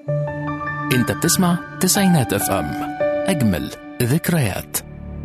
انت بتسمع تسعينات اف ام اجمل ذكريات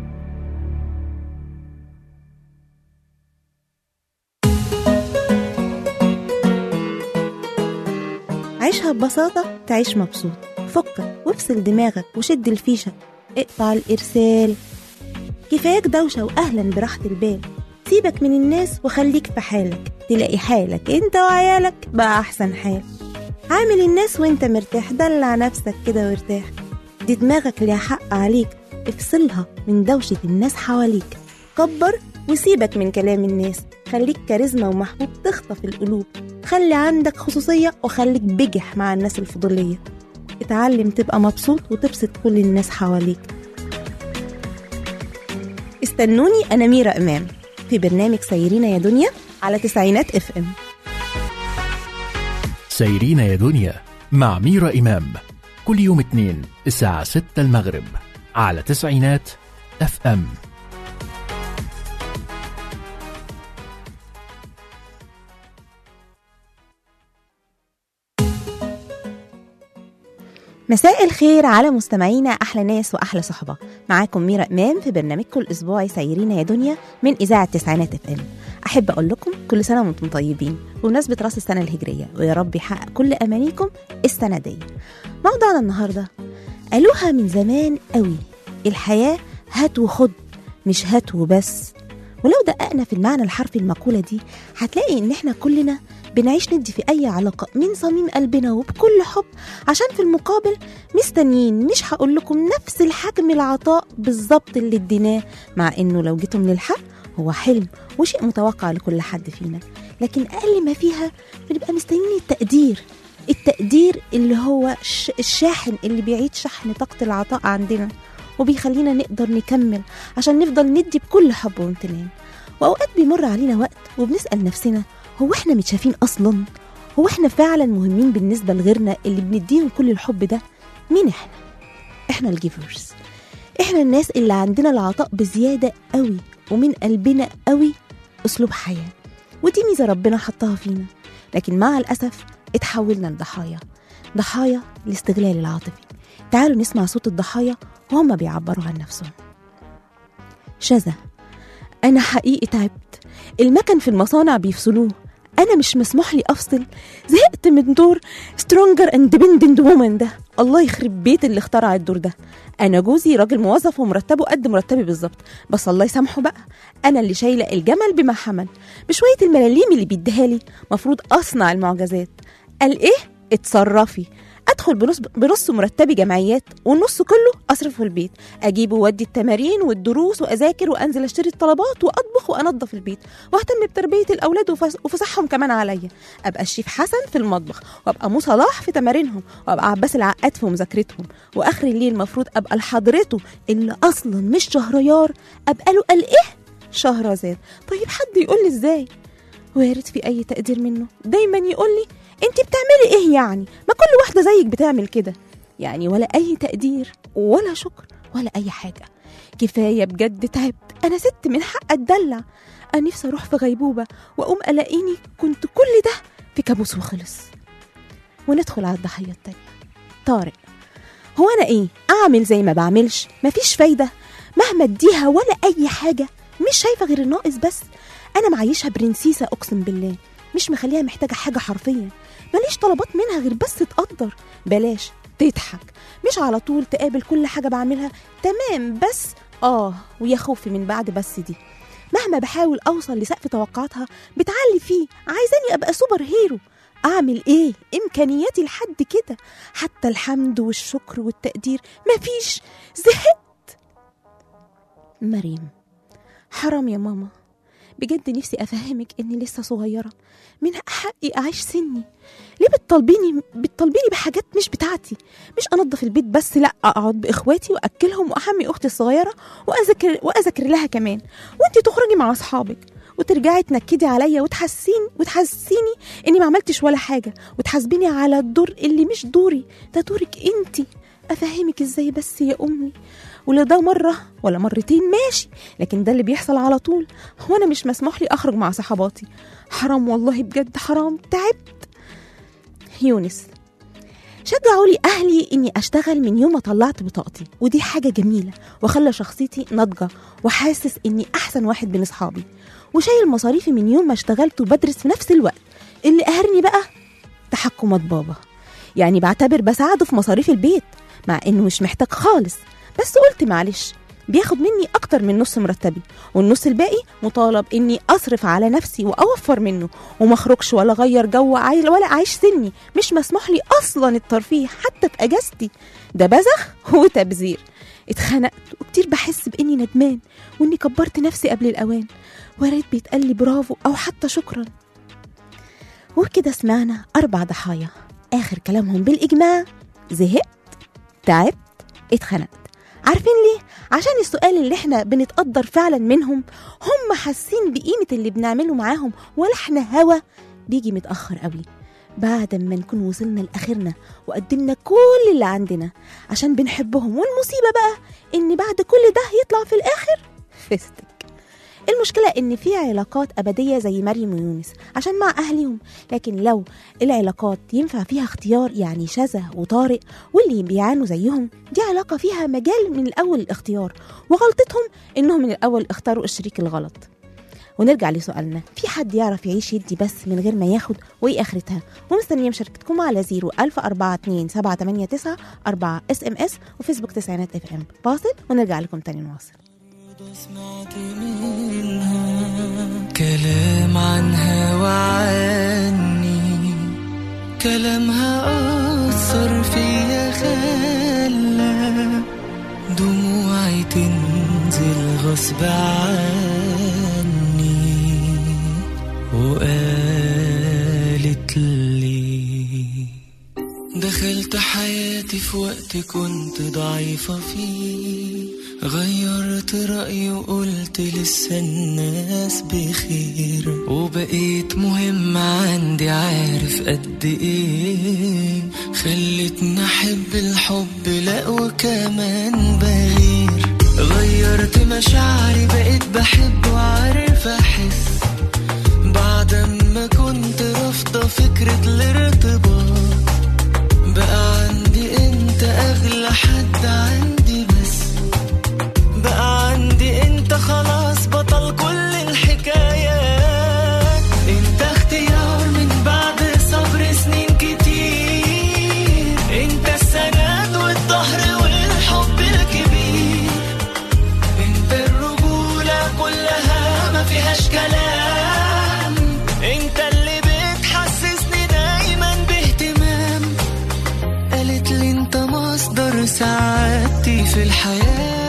عيشها ببساطة تعيش مبسوط فكك وافصل دماغك وشد الفيشة اقطع الإرسال كفاياك دوشة وأهلا براحة البال سيبك من الناس وخليك في حالك تلاقي حالك انت وعيالك بقى أحسن حال عامل الناس وانت مرتاح دلع نفسك كده وارتاح دي دماغك ليها حق عليك افصلها من دوشة الناس حواليك كبر وسيبك من كلام الناس خليك كاريزما ومحبوب تخطف القلوب خلي عندك خصوصية وخليك بجح مع الناس الفضولية اتعلم تبقى مبسوط وتبسط كل الناس حواليك استنوني أنا ميرا إمام في برنامج سيرينا يا دنيا على تسعينات اف ام سيرين يا دنيا مع ميرا إمام كل يوم اثنين الساعة 6 المغرب على تسعينات اف ام مساء الخير على مستمعينا احلى ناس واحلى صحبه معاكم ميرا امام في برنامجكم الاسبوعي سيرينا يا دنيا من اذاعه تسعينات اف ام احب اقول لكم كل سنه وانتم طيبين بمناسبه راس السنه الهجريه ويا رب يحقق كل امانيكم السنه دي موضوعنا النهارده قالوها من زمان قوي الحياه هات وخد مش هات وبس ولو دققنا في المعنى الحرفي المقولة دي هتلاقي إن إحنا كلنا بنعيش ندي في أي علاقة من صميم قلبنا وبكل حب عشان في المقابل مستنيين مش هقول لكم نفس الحجم العطاء بالظبط اللي اديناه مع إنه لو جيتم للحق هو حلم وشيء متوقع لكل حد فينا لكن أقل ما فيها بنبقى مستنيين التقدير التقدير اللي هو الش- الشاحن اللي بيعيد شحن طاقة العطاء عندنا وبيخلينا نقدر نكمل عشان نفضل ندي بكل حب وامتنان وأوقات بيمر علينا وقت وبنسأل نفسنا هو احنا متشافين أصلا؟ هو احنا فعلا مهمين بالنسبة لغيرنا اللي بنديهم كل الحب ده؟ مين احنا؟ احنا الجيفرز احنا الناس اللي عندنا العطاء بزيادة قوي ومن قلبنا قوي أسلوب حياة ودي ميزة ربنا حطها فينا لكن مع الأسف اتحولنا لضحايا ضحايا الاستغلال العاطفي تعالوا نسمع صوت الضحايا وهم بيعبروا عن نفسهم شذا أنا حقيقي تعبت المكن في المصانع بيفصلوه أنا مش مسموح لي أفصل زهقت من دور سترونجر اندبندنت وومن ده الله يخرب بيت اللي اخترع الدور ده أنا جوزي راجل موظف ومرتبه قد مرتبي بالظبط بس الله يسامحه بقى أنا اللي شايلة الجمل بما حمل بشوية الملاليم اللي بيديها لي مفروض أصنع المعجزات قال إيه؟ اتصرفي ادخل بنص بنص مرتبي جمعيات والنص كله اصرفه في البيت اجيب وادي التمارين والدروس واذاكر وانزل اشتري الطلبات واطبخ وانظف البيت واهتم بتربيه الاولاد وفس- وفسحهم كمان عليا ابقى الشيف حسن في المطبخ وابقى مو صلاح في تمارينهم وابقى عباس العقاد في مذاكرتهم واخر الليل المفروض ابقى لحضرته اللي اصلا مش شهريار ابقى له قال ايه شهرزاد طيب حد يقول لي ازاي وارد في اي تقدير منه دايما يقول لي انت بتعملي ايه يعني ما كل واحده زيك بتعمل كده يعني ولا اي تقدير ولا شكر ولا اي حاجه كفايه بجد تعبت انا ست من حق اتدلع انا نفسي اروح في غيبوبه واقوم الاقيني كنت كل ده في كابوس وخلص وندخل على الضحيه التانيه طارق هو انا ايه اعمل زي ما بعملش مفيش فايده مهما اديها ولا اي حاجه مش شايفه غير الناقص بس انا معيشها برنسيسه اقسم بالله مش مخليها محتاجه حاجه حرفيا ماليش طلبات منها غير بس تقدر بلاش تضحك مش على طول تقابل كل حاجه بعملها تمام بس اه ويا خوفي من بعد بس دي مهما بحاول اوصل لسقف توقعاتها بتعلي فيه عايزاني ابقى سوبر هيرو اعمل ايه امكانياتي لحد كده حتى الحمد والشكر والتقدير مفيش زهقت مريم حرام يا ماما بجد نفسي افهمك اني لسه صغيره من حقي اعيش سني ليه بتطالبيني بتطالبيني بحاجات مش بتاعتي مش انظف البيت بس لا اقعد باخواتي واكلهم واحمي اختي الصغيره واذاكر واذاكر لها كمان وانت تخرجي مع اصحابك وترجعي تنكدي عليا وتحسين وتحسيني اني ما عملتش ولا حاجه وتحاسبيني على الدور اللي مش دوري ده دورك انت افهمك ازاي بس يا امي ولا ده مره ولا مرتين ماشي لكن ده اللي بيحصل على طول هو انا مش مسموح لي اخرج مع صحباتي حرام والله بجد حرام تعبت يونس شجعوا لي أهلي إني أشتغل من يوم ما طلعت بطاقتي ودي حاجة جميلة وخلى شخصيتي ناضجة وحاسس إني أحسن واحد بين أصحابي وشايل مصاريفي من يوم ما اشتغلت وبدرس في نفس الوقت اللي قهرني بقى تحكمات بابا يعني بعتبر بساعده في مصاريف البيت مع إنه مش محتاج خالص بس قلت معلش بياخد مني أكتر من نص مرتبي والنص الباقي مطالب إني أصرف على نفسي وأوفر منه وما أخرجش ولا أغير جو عايل ولا أعيش سني مش مسموح لي أصلا الترفيه حتى في أجازتي ده بزخ وتبذير اتخنقت وكتير بحس بإني ندمان وإني كبرت نفسي قبل الأوان وريت بيتقال لي برافو أو حتى شكرا وبكده سمعنا أربع ضحايا آخر كلامهم بالإجماع زهقت تعبت اتخنقت عارفين ليه؟ عشان السؤال اللي احنا بنتقدر فعلا منهم هم حاسين بقيمة اللي بنعمله معاهم ولا احنا هوا بيجي متأخر قوي بعد ما نكون وصلنا لآخرنا وقدمنا كل اللي عندنا عشان بنحبهم والمصيبة بقى إن بعد كل ده يطلع في الآخر فستك المشكلة إن في علاقات أبدية زي مريم ويونس عشان مع أهلهم لكن لو العلاقات ينفع فيها اختيار يعني شذا وطارق واللي بيعانوا زيهم دي علاقة فيها مجال من الأول الاختيار وغلطتهم إنهم من الأول اختاروا الشريك الغلط ونرجع لسؤالنا في حد يعرف يعيش يدي بس من غير ما ياخد وايه اخرتها ومستنيه مشاركتكم على 0 1000 429 789 4 اس ام اس وفيسبوك تسعينات اف ام فاصل ونرجع لكم تاني نواصل سمعت منها كلام عنها وعني كلامها أثر فيا خلى دموعي تنزل غصب عني وقالت لي دخلت حياتي في وقت كنت ضعيفة فيه غيرت رأيي وقلت لسه الناس بخير وبقيت مهم عندي عارف قد ايه خلتني احب الحب لا وكمان بغير غيرت مشاعري بقيت بحب وعارف احس بعد ما كنت رافضة فكرة الارتباط بقى عندي انت اغلى حد عندي بس بقى عندي انت خلاص بطل كل الحكايات انت اختيار من بعد صبر سنين كتير انت السند والظهر والحب الكبير انت الرجولة كلها ما فيهاش كلام انت اللي بتحسسني دايما باهتمام قالت لي انت مصدر سعادتي في الحياة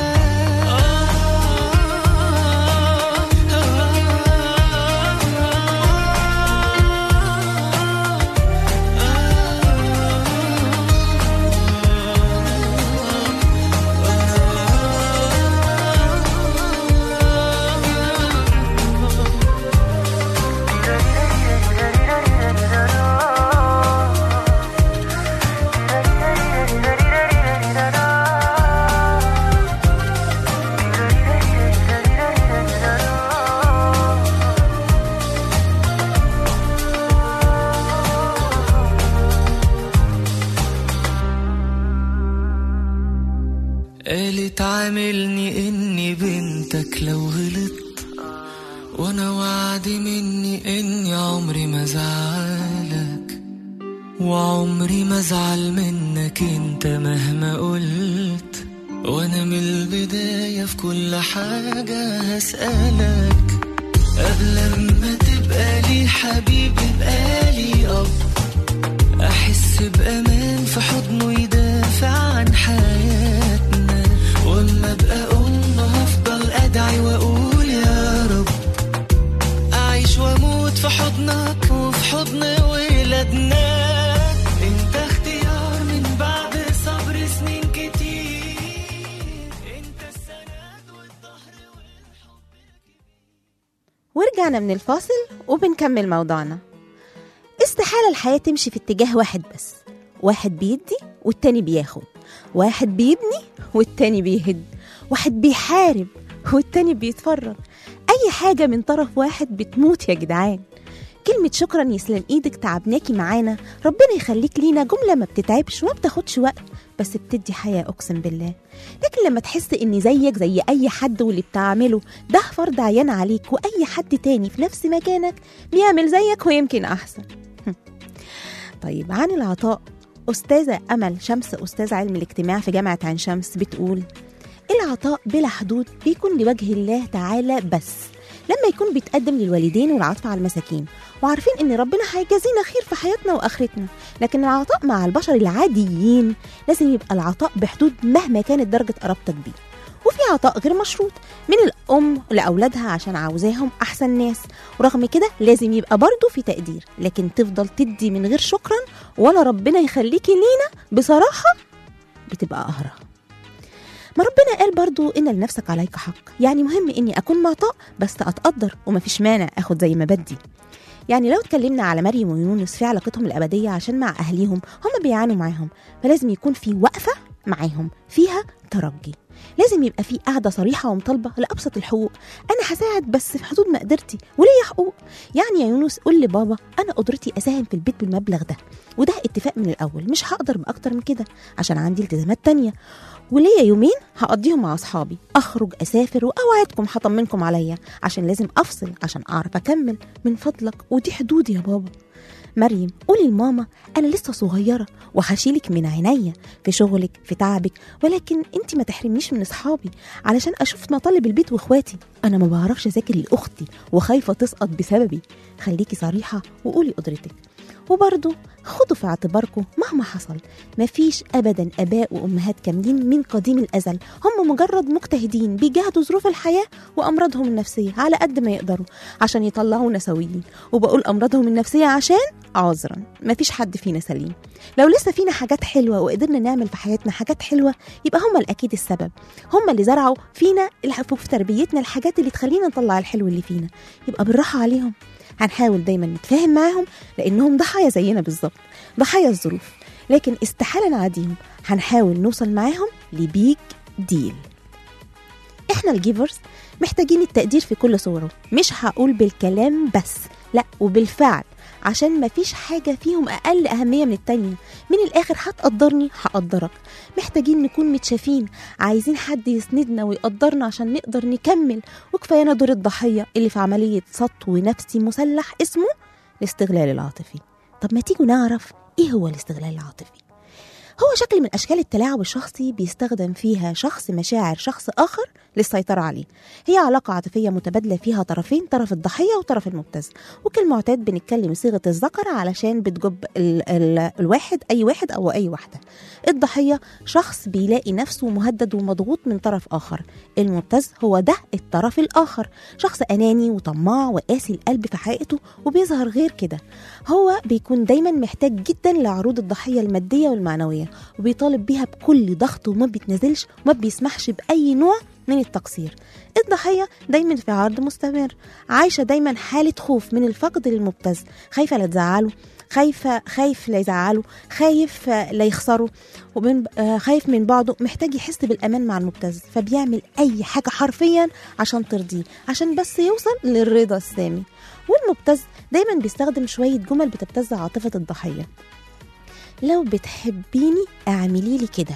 قالت عاملني اني بنتك لو غلطت وانا وعدي مني اني عمري ما زعلك وعمري ما ازعل منك انت مهما قلت وانا من البداية في كل حاجة هسألك قبل ما تبقى لي حبيب يبقى لي اب احس بامان في حضنه يدافع عن حياتنا واما ابقى ام هفضل ادعي واقول يا رب اعيش واموت في حضنك وفي حضن ولادنا انت اختيار من بعد صبر سنين كتير انت السند والظهر والحب ورجعنا من الفاصل وبنكمل موضوعنا استحالة الحياة تمشي في اتجاه واحد بس واحد بيدي والتاني بياخد واحد بيبني والتاني بيهد واحد بيحارب والتاني بيتفرج أي حاجة من طرف واحد بتموت يا جدعان كلمة شكرا يسلم ايدك تعبناكي معانا ربنا يخليك لينا جملة ما بتتعبش وما بتاخدش وقت بس بتدي حياة أقسم بالله لكن لما تحس إن زيك زي أي حد واللي بتعمله ده فرض عيان عليك وأي حد تاني في نفس مكانك بيعمل زيك ويمكن أحسن طيب عن العطاء أستاذة أمل شمس أستاذ علم الاجتماع في جامعة عين شمس بتقول العطاء بلا حدود بيكون لوجه الله تعالى بس لما يكون بيتقدم للوالدين والعطف على المساكين وعارفين ان ربنا هيجازينا خير في حياتنا واخرتنا لكن العطاء مع البشر العاديين لازم يبقى العطاء بحدود مهما كانت درجه قرابتك بيه وفي عطاء غير مشروط من الام لاولادها عشان عاوزاهم احسن ناس ورغم كده لازم يبقى برضه في تقدير لكن تفضل تدي من غير شكرا ولا ربنا يخليكي لينا بصراحه بتبقى قهره ما ربنا قال برضو إن لنفسك عليك حق يعني مهم إني أكون معطاء بس أتقدر ومفيش مانع أخد زي ما بدي يعني لو اتكلمنا على مريم ويونس في علاقتهم الأبدية عشان مع أهليهم هم بيعانوا معاهم فلازم يكون في وقفة معاهم فيها ترجي لازم يبقى في قاعدة صريحة ومطالبة لأبسط الحقوق أنا هساعد بس في حدود مقدرتي وليا حقوق يعني يا يونس قول لبابا أنا قدرتي أساهم في البيت بالمبلغ ده وده اتفاق من الأول مش هقدر بأكتر من كده عشان عندي التزامات تانية وليا يومين هقضيهم مع أصحابي أخرج أسافر وأوعدكم هطمنكم عليا عشان لازم أفصل عشان أعرف أكمل من فضلك ودي حدودي يا بابا مريم قولي لماما أنا لسه صغيرة وهشيلك من عينيا في شغلك في تعبك ولكن أنت ما تحرمنيش من أصحابي علشان أشوف مطالب البيت وإخواتي أنا ما بعرفش أذاكر لأختي وخايفة تسقط بسببي خليكي صريحة وقولي قدرتك وبرضه خدوا في اعتباركم مهما حصل مفيش ابدا اباء وامهات كاملين من قديم الازل هم مجرد مجتهدين بيجاهدوا ظروف الحياه وامراضهم النفسيه على قد ما يقدروا عشان يطلعونا سويين وبقول امراضهم النفسيه عشان عذرا مفيش حد فينا سليم لو لسه فينا حاجات حلوه وقدرنا نعمل في حياتنا حاجات حلوه يبقى هم الاكيد السبب هم اللي زرعوا فينا في تربيتنا الحاجات اللي تخلينا نطلع الحلو اللي فينا يبقى بالراحه عليهم هنحاول دايما نتفاهم معاهم لانهم ضحايا زينا بالظبط ضحايا الظروف لكن استحاله نعديهم هنحاول نوصل معاهم لبيج ديل احنا الجيفرز محتاجين التقدير في كل صوره مش هقول بالكلام بس لا وبالفعل عشان مفيش حاجة فيهم أقل أهمية من التانية من الآخر هتقدرني هقدرك محتاجين نكون متشافين عايزين حد يسندنا ويقدرنا عشان نقدر نكمل وكفايانا دور الضحية اللي في عملية سطو نفسي مسلح اسمه الاستغلال العاطفي طب ما تيجوا نعرف ايه هو الاستغلال العاطفي هو شكل من أشكال التلاعب الشخصي بيستخدم فيها شخص مشاعر شخص آخر للسيطرة عليه هي علاقة عاطفية متبادلة فيها طرفين طرف الضحية وطرف المبتز وكالمعتاد بنتكلم صيغة الذكر علشان بتجب ال ال الواحد أي واحد أو أي واحدة الضحية شخص بيلاقي نفسه مهدد ومضغوط من طرف آخر المبتز هو ده الطرف الآخر شخص أناني وطماع وقاسي القلب في حقيقته وبيظهر غير كده هو بيكون دايما محتاج جدا لعروض الضحية المادية والمعنوية وبيطالب بيها بكل ضغط وما بيتنازلش وما بيسمحش بأي نوع من التقصير الضحية دايما في عرض مستمر عايشة دايما حالة خوف من الفقد للمبتز خايفة لا تزعله خايفة خايف لا يزعله خايف لا يخسره ومن خايف من بعضه محتاج يحس بالأمان مع المبتز فبيعمل أي حاجة حرفيا عشان ترضيه عشان بس يوصل للرضا السامي والمبتز دايما بيستخدم شوية جمل بتبتز عاطفة الضحية لو بتحبيني اعملي لي كده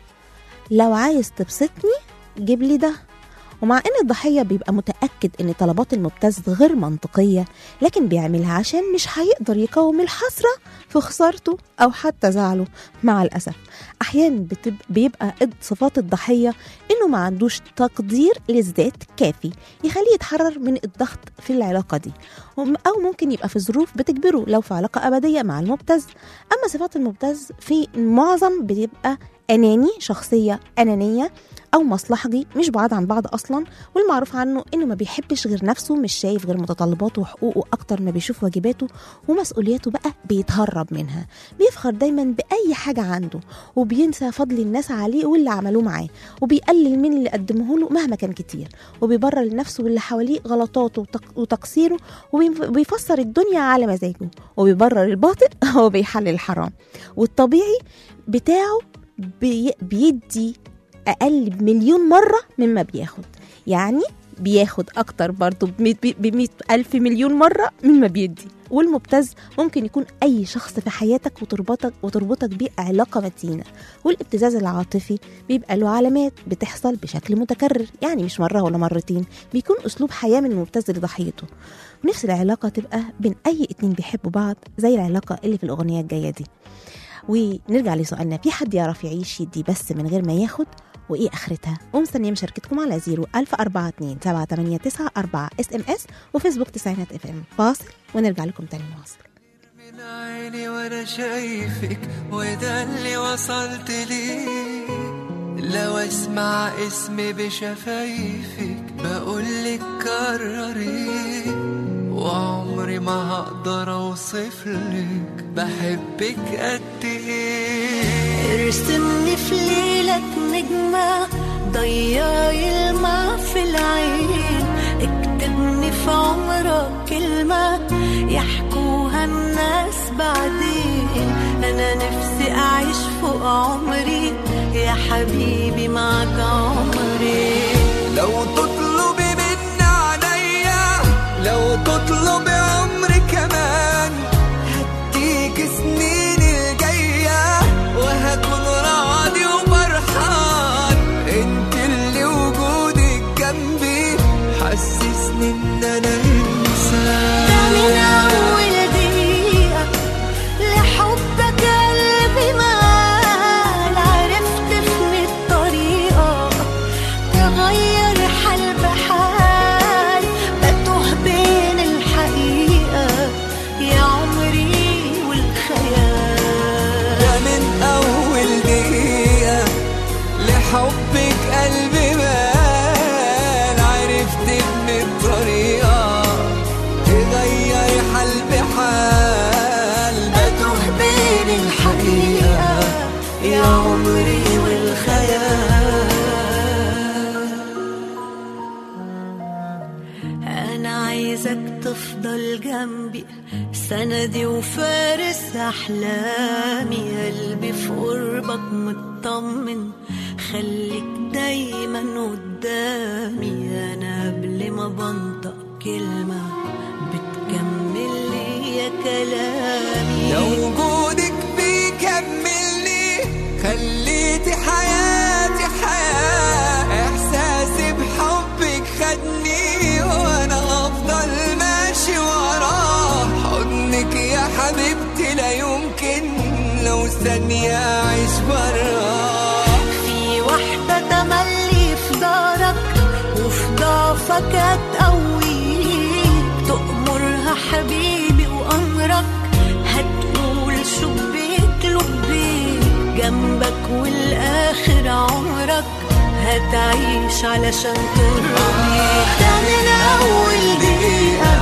لو عايز تبسطني جيب لي ده ومع ان الضحيه بيبقى متاكد ان طلبات المبتز غير منطقيه لكن بيعملها عشان مش هيقدر يقاوم الحسره في خسارته او حتى زعله مع الاسف احيانا بتب... بيبقى صفات الضحيه انه ما عندوش تقدير للذات كافي يخليه يتحرر من الضغط في العلاقه دي او ممكن يبقى في ظروف بتجبره لو في علاقه ابديه مع المبتز اما صفات المبتز في معظم بتبقى اناني شخصيه انانيه او مصلحجي مش بعاد عن بعض اصلا والمعروف عنه انه ما بيحبش غير نفسه مش شايف غير متطلباته وحقوقه اكتر ما بيشوف واجباته ومسؤولياته بقى بيتهرب منها بيفخر دايما باي حاجه عنده وبينسى فضل الناس عليه واللي عملوه معاه وبيقلل من اللي قدموه له مهما كان كتير وبيبرر لنفسه واللي حواليه غلطاته وتقصيره وبيفسر الدنيا على مزاجه وبيبرر الباطل وبيحلل الحرام والطبيعي بتاعه بي بيدي أقل بمليون مرة مما بياخد يعني بياخد أكتر برضه بمئة ألف مليون مرة مما بيدي والمبتز ممكن يكون أي شخص في حياتك وتربطك وتربطك بيه علاقة متينة والابتزاز العاطفي بيبقى له علامات بتحصل بشكل متكرر يعني مش مرة ولا مرتين بيكون أسلوب حياة من المبتز لضحيته ونفس العلاقة تبقى بين أي اتنين بيحبوا بعض زي العلاقة اللي في الأغنية الجاية دي ونرجع لسؤالنا في حد يعرف يعيش يدي بس من غير ما ياخد وايه اخرتها ومستنيه مشاركتكم على 0 1042 789 4 اس ام اس وفيسبوك تسعينات اف ام فاصل ونرجع لكم تاني نواصل من عيني وانا شايفك وده اللي وصلت ليه لو اسمع اسمي بشفايفك بقولك كرري وعمري ما هقدر اوصفلك بحبك قد ايه ارسمني في ليلك نجمة ضيعي الماء في العين اكتبني في عمرك كلمة يحكوها الناس بعدين انا نفسي اعيش فوق عمري يا حبيبي معك عمري لو تطلبي من عليا لو تطلبي عمري كمان هديك سنين الجاية وهكون راضي وفرحان انت اللي وجودك جنبي حسسني ان انا ده من انسان أول دقيقة لحبك قلبي مال عرفت في الطريقة تغير حال بحال بتوه بين الحقيقة يا عمري والخيال ده من أول دقيقة لحبك قلبي مال عرفت من الطريقة تغير حال بحال بتوه بين الحقيقة يا عمري والخيال أنا عايزك تفضل جنبي سندي وفارس أحلامي قلبي في قربك مطمن خليك دايما قدامي أنا قبل ما بنطق كلمة بتكمل لي يا كلامي لو وجودك بيكملني خليتي حياتي حياة إحساسي بحبك خدني وأنا هفضل ماشي وراه حضنك يا حبيبتي لا يمكن لو ثانية أعيش براه في واحدة تملي في دارك وفي ضعفك هتقويك تأمرها حبيبي وأمرك هتقول شبيك لبيك جنبك والآخر عمرك هتعيش علشان ترضيك ده من أول دقيقة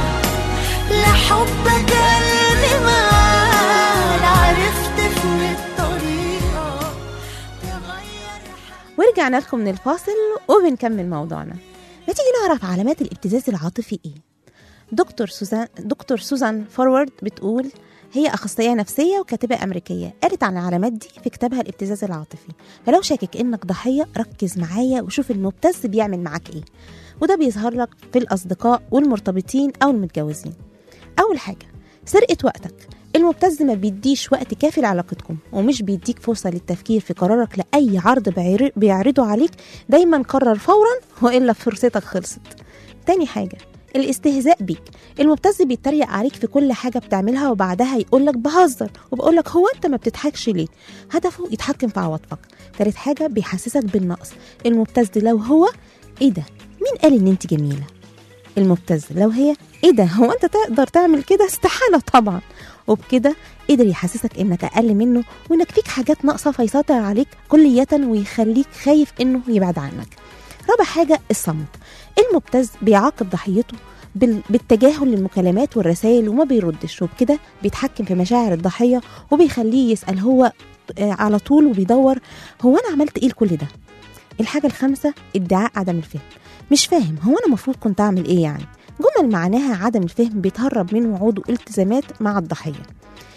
لحبك قلبي مال عرفت في الطريقة تغير ورجعنا لكم من الفاصل وبنكمل موضوعنا ما تيجي نعرف علامات الابتزاز العاطفي ايه دكتور سوزان دكتور سوزان فورورد بتقول هي أخصائية نفسية وكاتبة أمريكية قالت عن العلامات دي في كتابها الابتزاز العاطفي فلو شاكك إنك ضحية ركز معايا وشوف المبتز بيعمل معاك إيه وده بيظهر لك في الأصدقاء والمرتبطين أو المتجوزين أول حاجة سرقة وقتك المبتز ما بيديش وقت كافي لعلاقتكم ومش بيديك فرصة للتفكير في قرارك لأي عرض بيعر- بيعرضه عليك دايما قرر فورا وإلا فرصتك خلصت تاني حاجة الاستهزاء بيك المبتز بيتريق عليك في كل حاجة بتعملها وبعدها يقولك بهزر وبقولك هو انت ما بتضحكش ليه هدفه يتحكم في عواطفك تالت حاجة بيحسسك بالنقص المبتز لو هو ايه ده مين قال ان انت جميلة المبتز لو هي ايه ده هو انت تقدر تعمل كده استحالة طبعا وبكده قدر يحسسك انك اقل منه وانك فيك حاجات ناقصة فيسيطر عليك كلية ويخليك خايف انه يبعد عنك رابع حاجة الصمت المبتز بيعاقب ضحيته بال- بالتجاهل للمكالمات والرسائل وما بيردش وبكده بيتحكم في مشاعر الضحية وبيخليه يسأل هو آه، على طول وبيدور هو أنا عملت إيه لكل ده الحاجة الخامسة ادعاء عدم الفهم مش فاهم هو أنا المفروض كنت أعمل إيه يعني جمل معناها عدم الفهم بيتهرب من وعود والتزامات مع الضحية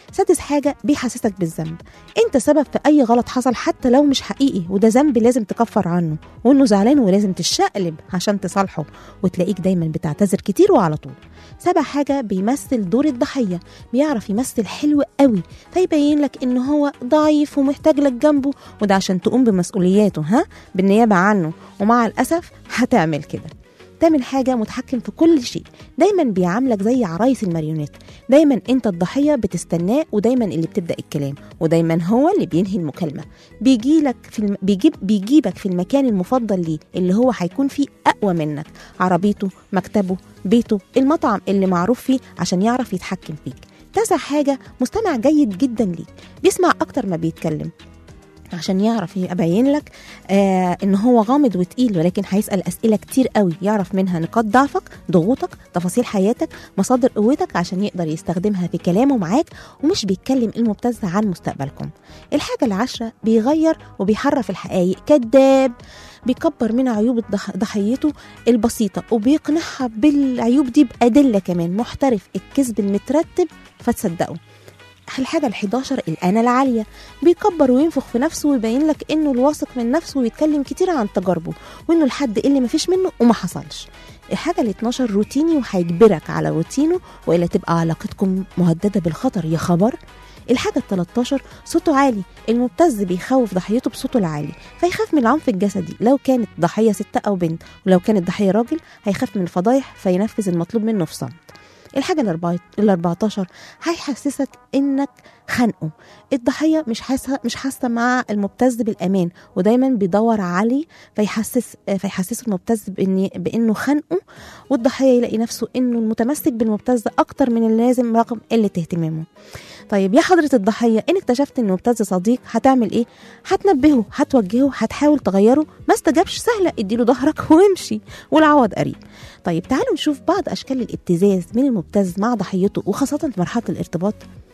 سادس حاجة بيحسسك بالذنب انت سبب في اي غلط حصل حتى لو مش حقيقي وده ذنب لازم تكفر عنه وانه زعلان ولازم تشقلب عشان تصالحه وتلاقيك دايما بتعتذر كتير وعلى طول سابع حاجة بيمثل دور الضحية بيعرف يمثل حلو قوي فيبين لك ان هو ضعيف ومحتاج لك جنبه وده عشان تقوم بمسؤولياته ها بالنيابة عنه ومع الأسف هتعمل كده تامن حاجة متحكم في كل شيء دايما بيعاملك زي عرايس الماريونيت دايما انت الضحية بتستناه ودايما اللي بتبدأ الكلام ودايما هو اللي بينهي المكالمة بيجيلك في الم... بيجيب بيجيبك في المكان المفضل ليه اللي هو هيكون فيه أقوى منك عربيته مكتبه بيته المطعم اللي معروف فيه عشان يعرف يتحكم فيك تاسع حاجة مستمع جيد جدا ليك بيسمع أكتر ما بيتكلم عشان يعرف يبين لك آه ان هو غامض وتقيل ولكن هيسال اسئله كتير قوي يعرف منها نقاط ضعفك ضغوطك تفاصيل حياتك مصادر قوتك عشان يقدر يستخدمها في كلامه معاك ومش بيتكلم المبتز عن مستقبلكم الحاجه العاشره بيغير وبيحرف الحقائق كذاب بيكبر من عيوب الضح- ضحيته البسيطة وبيقنعها بالعيوب دي بأدلة كمان محترف الكذب المترتب فتصدقه الحاجة ال11 الأنا العالية بيكبر وينفخ في نفسه ويبين لك إنه الواثق من نفسه ويتكلم كتير عن تجاربه وإنه الحد اللي مفيش منه وما حصلش الحاجة ال 12 روتيني وهيجبرك على روتينه وإلا تبقى علاقتكم مهددة بالخطر يا خبر الحاجة ال 13 صوته عالي المبتز بيخوف ضحيته بصوته العالي فيخاف من العنف الجسدي لو كانت ضحية ست أو بنت ولو كانت ضحية راجل هيخاف من الفضايح فينفذ المطلوب منه في صمت الحاجة ال 14 هيحسسك انك خانقه الضحية مش حاسة مش حاسة مع المبتز بالأمان ودايما بيدور عليه فيحسس فيحسس المبتز بإن بإنه خانقه والضحية يلاقي نفسه إنه المتمسك بالمبتز أكتر من اللازم رغم قلة اهتمامه طيب يا حضرة الضحية إن اكتشفت إن المبتز صديق هتعمل إيه؟ هتنبهه هتوجهه هتحاول تغيره ما استجابش سهلة اديله ظهرك وامشي والعوض قريب طيب تعالوا نشوف بعض أشكال الابتزاز من المبتز مع ضحيته وخاصة في مرحلة الارتباط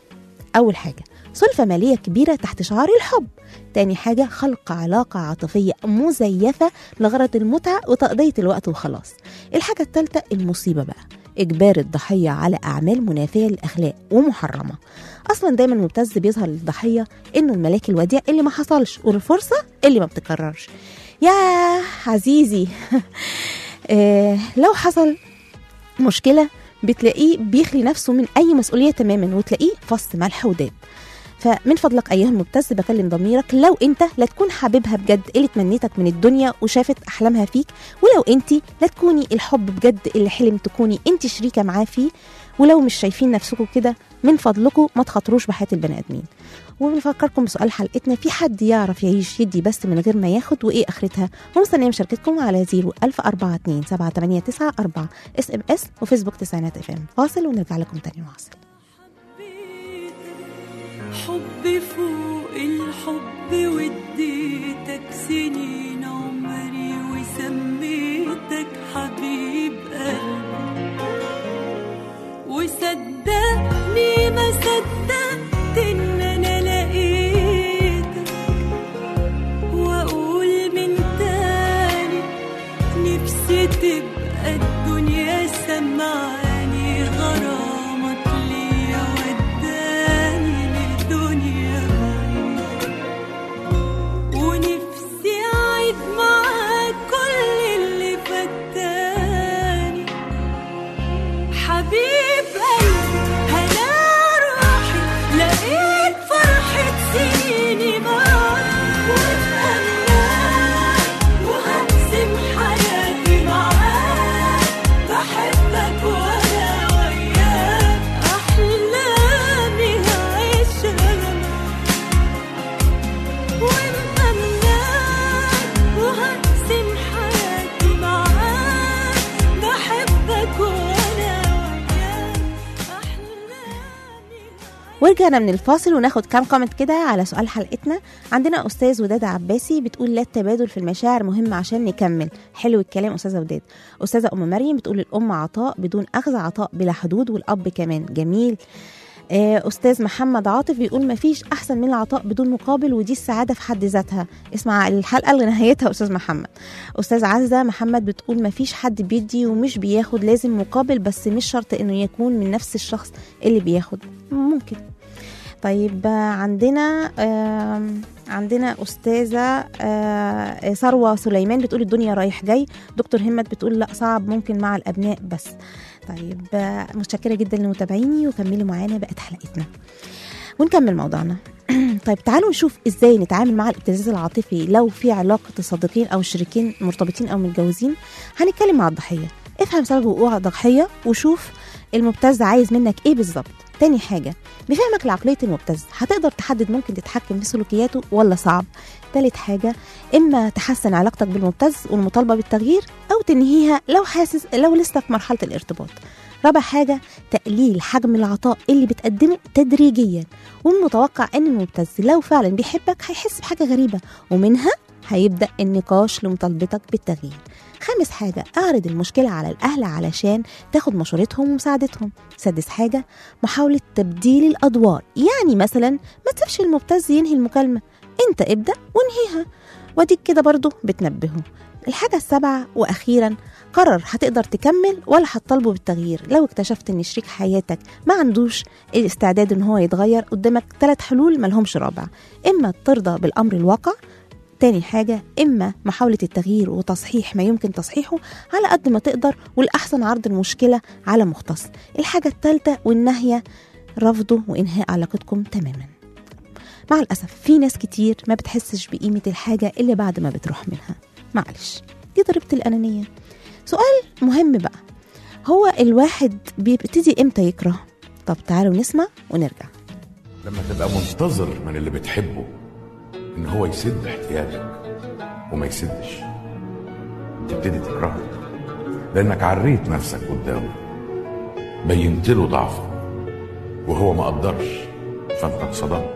أول حاجة سلفة مالية كبيرة تحت شعار الحب تاني حاجة خلق علاقة عاطفية مزيفة لغرض المتعة وتقضية الوقت وخلاص الحاجة التالتة المصيبة بقى إجبار الضحية على أعمال منافية للأخلاق ومحرمة أصلا دايما المبتز بيظهر للضحية إنه الملاك الوديع اللي ما حصلش والفرصة اللي ما بتكررش يا عزيزي آه لو حصل مشكلة بتلاقيه بيخلي نفسه من أي مسؤولية تماما وتلاقيه فص ملح وداب فمن فضلك أيها المبتز بكلم ضميرك لو أنت لا تكون حبيبها بجد اللي تمنيتك من الدنيا وشافت أحلامها فيك ولو أنت لا تكوني الحب بجد اللي حلم تكوني أنت شريكة معاه فيه ولو مش شايفين نفسكم كده من فضلكم ما تخاطروش بحياة البني آدمين وبنفكركم بسؤال حلقتنا في حد يعرف يعيش يدي بس من غير ما ياخد وايه اخرتها ومستنيه مشاركتكم على 01042 789 اس ام اس وفيسبوك تسعينات اف ام فاصل ونرجع لكم تاني نواصل حبي فوق الحب واديتك سنين عمري وسميتك حبيب قلبي وصدقني ما صدقت ان انا لقيتك واقول من تاني نفسي تبقى الدنيا سمعاني غرامك ليا وداني لدنيا بعيد ونفسي اعيد معاك كل اللي فتاني حبيب قلبي هلا روحي لقيت فرحة سنيني معاك واتمناك وهقسم حياتي معاك بحبك وانا وياك احلامي هعيشها ومأمناك وهقسم حياتي معاك بحبك وانا وياك احلامي ورجعنا من الفاصل وناخد كام كومنت كده على سؤال حلقتنا عندنا استاذ وداد عباسي بتقول لا التبادل في المشاعر مهم عشان نكمل حلو الكلام استاذه وداد استاذه ام مريم بتقول الام عطاء بدون اخذ عطاء بلا حدود والاب كمان جميل آه، استاذ محمد عاطف بيقول مفيش احسن من العطاء بدون مقابل ودي السعاده في حد ذاتها اسمع الحلقه لنهايتها استاذ محمد استاذ عزه محمد بتقول مفيش حد بيدي ومش بياخد لازم مقابل بس مش شرط انه يكون من نفس الشخص اللي بياخد ممكن طيب آه، عندنا آم، عندنا أستاذة آه، ثروة سليمان بتقول الدنيا رايح جاي دكتور همت بتقول لا صعب ممكن مع الأبناء بس طيب آه، متشكرة جدا لمتابعيني وكملوا معانا بقت حلقتنا ونكمل موضوعنا طيب تعالوا نشوف ازاي نتعامل مع الابتزاز العاطفي لو في علاقة الصديقين أو الشريكين مرتبطين أو متجوزين هنتكلم مع الضحية افهم سبب وقوع الضحية وشوف المبتز عايز منك ايه بالظبط تاني حاجة بفهمك لعقلية المبتز هتقدر تحدد ممكن تتحكم في سلوكياته ولا صعب تالت حاجة إما تحسن علاقتك بالمبتز والمطالبة بالتغيير أو تنهيها لو حاسس لو لسه في مرحلة الارتباط رابع حاجة تقليل حجم العطاء اللي بتقدمه تدريجيا والمتوقع ان المبتز لو فعلا بيحبك هيحس بحاجة غريبة ومنها هيبدأ النقاش لمطالبتك بالتغيير خامس حاجة أعرض المشكلة على الأهل علشان تاخد مشورتهم ومساعدتهم سادس حاجة محاولة تبديل الأدوار يعني مثلا ما تسيبش المبتز ينهي المكالمة انت ابدأ وانهيها وديك كده برضو بتنبهه الحاجة السابعة وأخيرا قرر هتقدر تكمل ولا هتطالبه بالتغيير لو اكتشفت ان شريك حياتك ما عندوش الاستعداد ان هو يتغير قدامك ثلاث حلول ملهمش رابع اما ترضى بالامر الواقع تاني حاجة إما محاولة التغيير وتصحيح ما يمكن تصحيحه على قد ما تقدر والأحسن عرض المشكلة على مختص الحاجة التالتة والنهاية رفضه وإنهاء علاقتكم تماما مع الأسف في ناس كتير ما بتحسش بقيمة الحاجة إلا بعد ما بتروح منها معلش دي ضريبة الأنانية سؤال مهم بقى هو الواحد بيبتدي إمتى يكره طب تعالوا نسمع ونرجع لما تبقى منتظر من اللي بتحبه ان هو يسد احتياجك وما يسدش تبتدي تكرهه لانك عريت نفسك قدامه بينت له ضعفه وهو ما قدرش فانت اتصدمت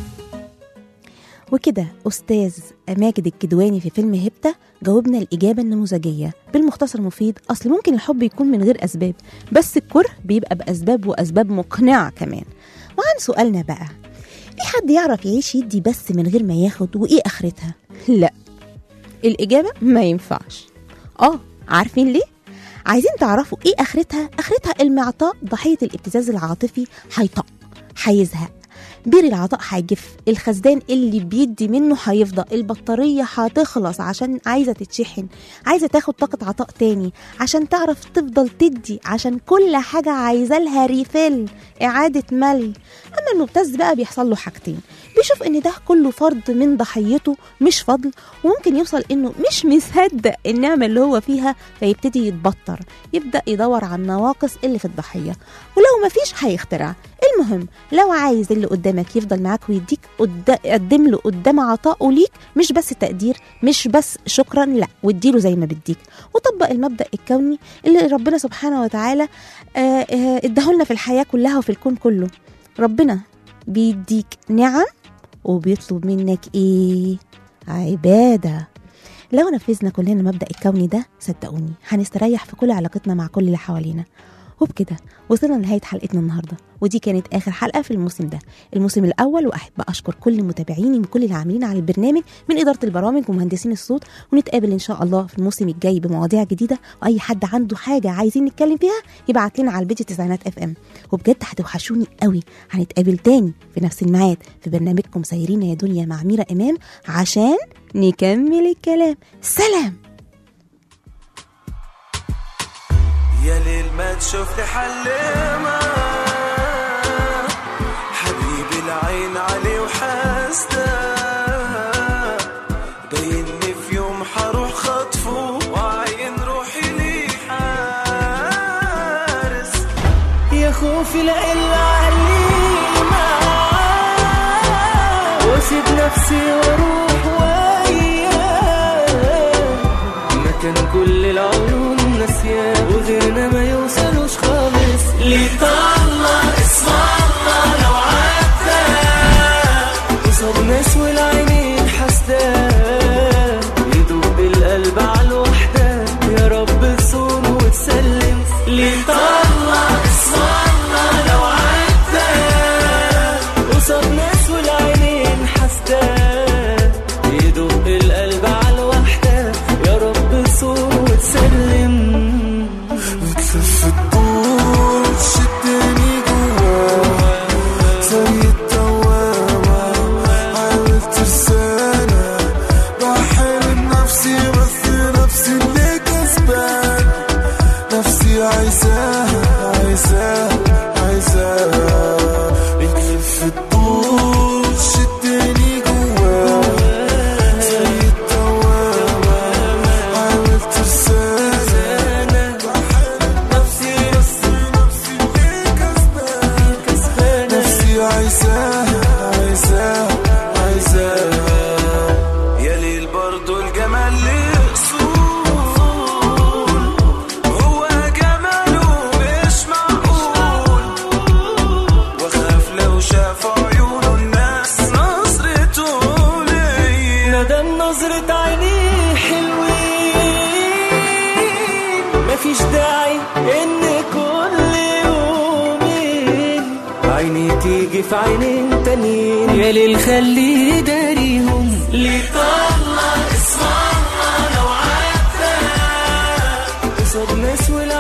وكده أستاذ ماجد الكدواني في فيلم هبتة جاوبنا الإجابة النموذجية بالمختصر مفيد أصل ممكن الحب يكون من غير أسباب بس الكره بيبقى بأسباب وأسباب مقنعة كمان وعن سؤالنا بقى في حد يعرف يعيش يدي بس من غير ما ياخد وإيه آخرتها؟ لا الإجابة ما ينفعش آه عارفين ليه؟ عايزين تعرفوا إيه آخرتها؟ آخرتها المعطاء ضحية الابتزاز العاطفي هيطق هيزهق بير العطاء هيجف الخزان اللي بيدي منه هيفضى البطارية هتخلص عشان عايزة تتشحن عايزة تاخد طاقة عطاء تاني عشان تعرف تفضل تدي عشان كل حاجة عايزة لها ريفيل إعادة ملي أما المبتز بقى بيحصل له حاجتين بيشوف إن ده كله فرض من ضحيته مش فضل وممكن يوصل إنه مش مصدق النعمة اللي هو فيها فيبتدي يتبطر يبدأ يدور على النواقص اللي في الضحية ولو مفيش هيخترع المهم لو عايز اللي قدامك يفضل معاك ويديك قد- قدم له قدام عطائه ليك مش بس تقدير مش بس شكرا لا واديله زي ما بديك وطبق المبدا الكوني اللي ربنا سبحانه وتعالى آه، آه، اداهولنا في الحياه كلها وفي الكون كله ربنا بيديك نعم وبيطلب منك ايه عباده لو نفذنا كلنا المبدا الكوني ده صدقوني هنستريح في كل علاقتنا مع كل اللي حوالينا وبكده وصلنا لنهاية حلقتنا النهاردة ودي كانت آخر حلقة في الموسم ده الموسم الأول وأحب أشكر كل متابعيني وكل اللي عاملين على البرنامج من إدارة البرامج ومهندسين الصوت ونتقابل إن شاء الله في الموسم الجاي بمواضيع جديدة وأي حد عنده حاجة عايزين نتكلم فيها يبعت لنا على البيج تسعينات اف ام وبجد هتوحشوني قوي هنتقابل تاني في نفس الميعاد في برنامجكم سايرين يا دنيا مع ميرا إمام عشان نكمل الكلام سلام يا ليل ما تشوف لي حل ما حبيبي العين عليه وحاسده باينني في يوم حروح خطفه وعين روحي لي حارس يا خوفي لا الا علينا واسيب نفسي واروح وياه مكان كل العيون ناسياه وغيرنا ما يوصلوش خالص ليه طلع اسم الله لو عدى قصاد ناس والعينين حاسداه يدوب القلب على الوحدة يا رب تصون وتسلم ليه طلع اسم الله لو عدى قصاد ناس والعينين حاسداه يدق القلب على الوحدة يا رب صون وتسلم كفف الطول شدني جواه زي الطوال نظرة عينيه حلوين مفيش داعي ان كل يومين عيني تيجي في عينين تانيين يا ليل خليه داريهم ليه طلع اسم الله لو عدى قصاد ناس ولا